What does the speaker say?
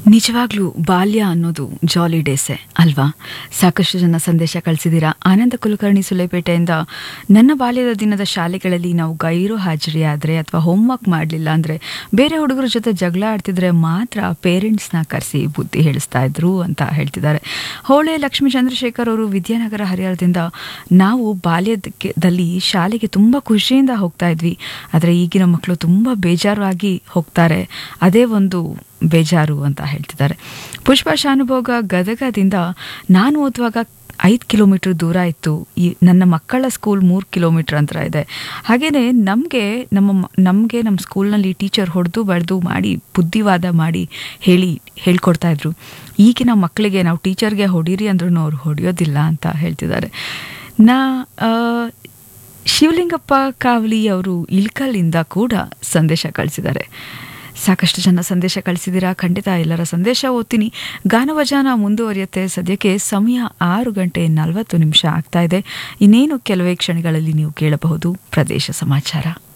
ನಿಜವಾಗ್ಲೂ ಬಾಲ್ಯ ಅನ್ನೋದು ಜಾಲಿ ಡೇಸೆ ಅಲ್ವಾ ಸಾಕಷ್ಟು ಜನ ಸಂದೇಶ ಕಳಿಸಿದ್ದೀರಾ ಆನಂದ ಕುಲಕರ್ಣಿ ಸುಲೇಪೇಟೆಯಿಂದ ನನ್ನ ಬಾಲ್ಯದ ದಿನದ ಶಾಲೆಗಳಲ್ಲಿ ನಾವು ಗೈರು ಹಾಜರಿಯಾದರೆ ಅಥವಾ ಹೋಮ್ವರ್ಕ್ ಮಾಡಲಿಲ್ಲ ಅಂದರೆ ಬೇರೆ ಹುಡುಗರ ಜೊತೆ ಜಗಳ ಆಡ್ತಿದ್ರೆ ಮಾತ್ರ ಪೇರೆಂಟ್ಸ್ನ ಕರೆಸಿ ಬುದ್ಧಿ ಹೇಳಿಸ್ತಾ ಇದ್ರು ಅಂತ ಹೇಳ್ತಿದ್ದಾರೆ ಹೋಳೆ ಲಕ್ಷ್ಮೀ ಚಂದ್ರಶೇಖರ್ ಅವರು ವಿದ್ಯಾನಗರ ಹರಿಹರದಿಂದ ನಾವು ಬಾಲ್ಯದಲ್ಲಿ ಶಾಲೆಗೆ ತುಂಬ ಖುಷಿಯಿಂದ ಹೋಗ್ತಾ ಇದ್ವಿ ಆದರೆ ಈಗಿನ ಮಕ್ಕಳು ತುಂಬ ಬೇಜಾರಾಗಿ ಹೋಗ್ತಾರೆ ಅದೇ ಒಂದು ಬೇಜಾರು ಅಂತ ಹೇಳ್ತಿದ್ದಾರೆ ಪುಷ್ಪ ಶಾನುಭೋಗ ಗದಗದಿಂದ ನಾನು ಓದುವಾಗ ಐದು ಕಿಲೋಮೀಟ್ರ್ ದೂರ ಇತ್ತು ಈ ನನ್ನ ಮಕ್ಕಳ ಸ್ಕೂಲ್ ಮೂರು ಕಿಲೋಮೀಟ್ರ್ ಅಂತರ ಇದೆ ಹಾಗೆಯೇ ನಮಗೆ ನಮ್ಮ ನಮಗೆ ನಮ್ಮ ಸ್ಕೂಲ್ನಲ್ಲಿ ಟೀಚರ್ ಹೊಡೆದು ಬಡ್ದು ಮಾಡಿ ಬುದ್ಧಿವಾದ ಮಾಡಿ ಹೇಳಿ ಹೇಳ್ಕೊಡ್ತಾ ಇದ್ರು ಈಗಿನ ಮಕ್ಕಳಿಗೆ ನಾವು ಟೀಚರ್ಗೆ ಹೊಡೀರಿ ಅಂದ್ರೂ ಅವ್ರು ಹೊಡೆಯೋದಿಲ್ಲ ಅಂತ ಹೇಳ್ತಿದ್ದಾರೆ ನಾ ಆ, ಶಿವಲಿಂಗಪ್ಪ ಕಾವಲಿ ಅವರು ಇಳ್ಕಲ್ಲಿಂದ ಕೂಡ ಸಂದೇಶ ಕಳಿಸಿದ್ದಾರೆ ಸಾಕಷ್ಟು ಜನ ಸಂದೇಶ ಕಳಿಸಿದ್ದೀರಾ ಖಂಡಿತ ಎಲ್ಲರ ಸಂದೇಶ ಓದ್ತೀನಿ ಗಾನವಜಾನ ಮುಂದುವರಿಯುತ್ತೆ ಸದ್ಯಕ್ಕೆ ಸಮಯ ಆರು ಗಂಟೆ ನಲವತ್ತು ನಿಮಿಷ ಆಗ್ತಾ ಇದೆ ಇನ್ನೇನು ಕೆಲವೇ ಕ್ಷಣಗಳಲ್ಲಿ ನೀವು ಕೇಳಬಹುದು ಪ್ರದೇಶ ಸಮಾಚಾರ